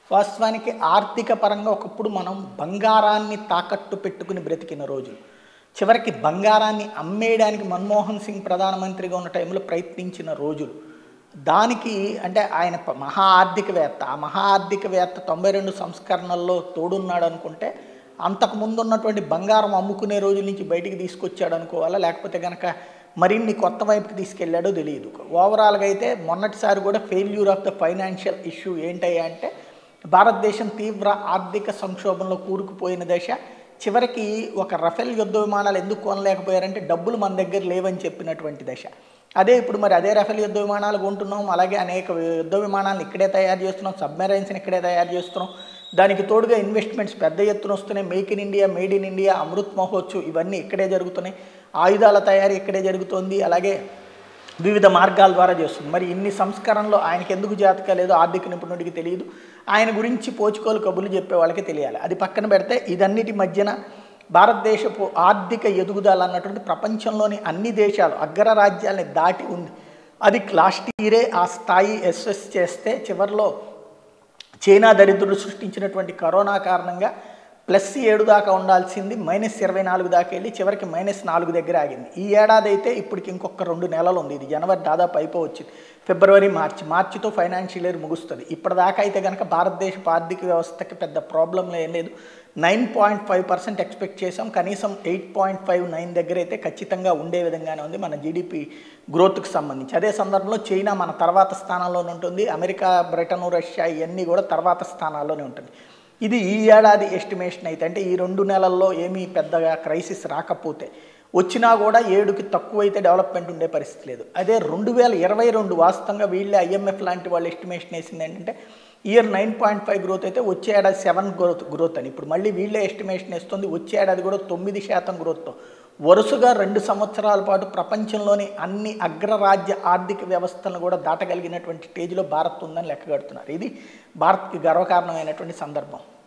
వాస్తవానికి ఆర్థిక పరంగా ఒకప్పుడు మనం బంగారాన్ని తాకట్టు పెట్టుకుని బ్రతికిన రోజులు చివరికి బంగారాన్ని అమ్మేయడానికి మన్మోహన్ సింగ్ ప్రధానమంత్రిగా ఉన్న టైంలో ప్రయత్నించిన రోజులు దానికి అంటే ఆయన ప- మహా ఆర్థికవేత్త ఆ మహా ఆర్థికవేత్త తొంభై రెండు సంస్కరణల్లో తోడున్నాడు అనుకుంటే అంతకుముందు ఉన్నటువంటి బంగారం అమ్ముకునే రోజుల నుంచి బయటికి తీసుకొచ్చాడు అనుకోవాలా లేకపోతే కనుక మరిన్ని కొత్త వైపుకి తీసుకెళ్ళాడో తెలియదు ఓవరాల్గా అయితే మొన్నటిసారి కూడా failure of the financial issue ఏంటయ్యా అంటే భారతదేశం తీవ్ర ఆర్థిక సంక్షోభంలో కూరుకుపోయిన దశ చివరికి ఒక రఫేల్ యుద్ధ విమానాలు ఎందుకు కొనలేకపోయారంటే డబ్బులు మన దగ్గర లేవని చెప్పినటువంటి దశ అదే ఇప్పుడు మరి అదే రఫేల్ యుద్ధ విమానాలు కొంటున్నాం అలాగే అనేక యుద్ధ విమానాలను ఇక్కడే తయారు చేస్తున్నాం సబ్మెరైన్స్ని ఇక్కడే తయారు చేస్తున్నాం దానికి తోడుగా ఇన్వెస్ట్మెంట్స్ పెద్ద ఎత్తున వస్తున్నాయి make in India made in India Amrit Mahotsav ఇవన్నీ ఇక్కడే జరుగుతున్నాయి ఆయుధాల తయారీ ఇక్కడే జరుగుతోంది అలాగే వివిధ మార్గాల ద్వారా చేస్తుంది మరి ఇన్ని సంస్కరణలో ఆయనకి ఎందుకు జాతక లేదో ఆర్థిక నిపుణుడికి తెలియదు ఆయన గురించి పోచుకోలు కబుర్లు చెప్పే వాళ్ళకి తెలియాలి అది పక్కన పెడితే ఇదన్నిటి మధ్యన భారతదేశపు ఆర్థిక ఎదుగుదల అన్నటువంటి ప్రపంచంలోని అన్ని దేశాలు అగ్ర రాజ్యాలని దాటి ఉంది అది లాస్ట్ ఇయరే ఆ స్థాయి ఎస్ఎస్ చేస్తే చివరిలో చైనా దరిద్రుడు సృష్టించినటువంటి కరోనా కారణంగా ప్లస్ ఏడు దాకా ఉండాల్సింది మైనస్ ఇరవై నాలుగు దాకా వెళ్ళి చివరికి మైనస్ నాలుగు దగ్గర ఆగింది ఈ ఏడాది అయితే ఇప్పటికి ఇంకొక రెండు నెలలు ఉంది ఇది జనవరి దాదాపు అయిపోవచ్చింది ఫిబ్రవరి మార్చి మార్చితో ఫైనాన్షియల్ ఇయర్ ముగుస్తుంది ఇప్పటిదాకా అయితే కనుక భారతదేశపు ఆర్థిక వ్యవస్థకి పెద్ద ప్రాబ్లం ఏం లేదు nine point five percent expect చేసాం కనీసం ఎయిట్ పాయింట్ ఫైవ్ నైన్ దగ్గర అయితే ఖచ్చితంగా ఉండే విధంగానే ఉంది మన జీడిపి గ్రోత్కి సంబంధించి అదే సందర్భంలో చైనా మన తర్వాత స్థానంలోనే ఉంటుంది అమెరికా బ్రిటన్ రష్యా ఇవన్నీ కూడా తర్వాత స్థానాల్లోనే ఉంటుంది ఇది ఈ ఏడాది ఎస్టిమేషన్ అయితే అంటే ఈ రెండు నెలల్లో ఏమీ పెద్దగా క్రైసిస్ రాకపోతే వచ్చినా కూడా ఏడుకి తక్కువ అయితే డెవలప్మెంట్ ఉండే పరిస్థితి లేదు అదే రెండు వేల ఇరవై రెండు వాస్తవంగా వీళ్ళే ఐఎంఎఫ్ లాంటి వాళ్ళు ఎస్టిమేషన్ వేసింది ఏంటంటే year nine point five growth అయితే వచ్చే ఏడాది సెవెన్ గ్రోత్ గ్రోత్ అని ఇప్పుడు మళ్ళీ వీళ్ళే ఎస్టిమేషన్ వేస్తుంది వచ్చే ఏడాది కూడా తొమ్మిది శాతం గ్రోత్తో వరుసగా రెండు సంవత్సరాల పాటు ప్రపంచంలోని అన్ని అగ్రరాజ్య ఆర్థిక వ్యవస్థలను కూడా దాటగలిగినటువంటి స్టేజ్లో భారత్ ఉందని లెక్క కడుతున్నారు ఇది భారత్కి గర్వకారణమైనటువంటి సందర్భం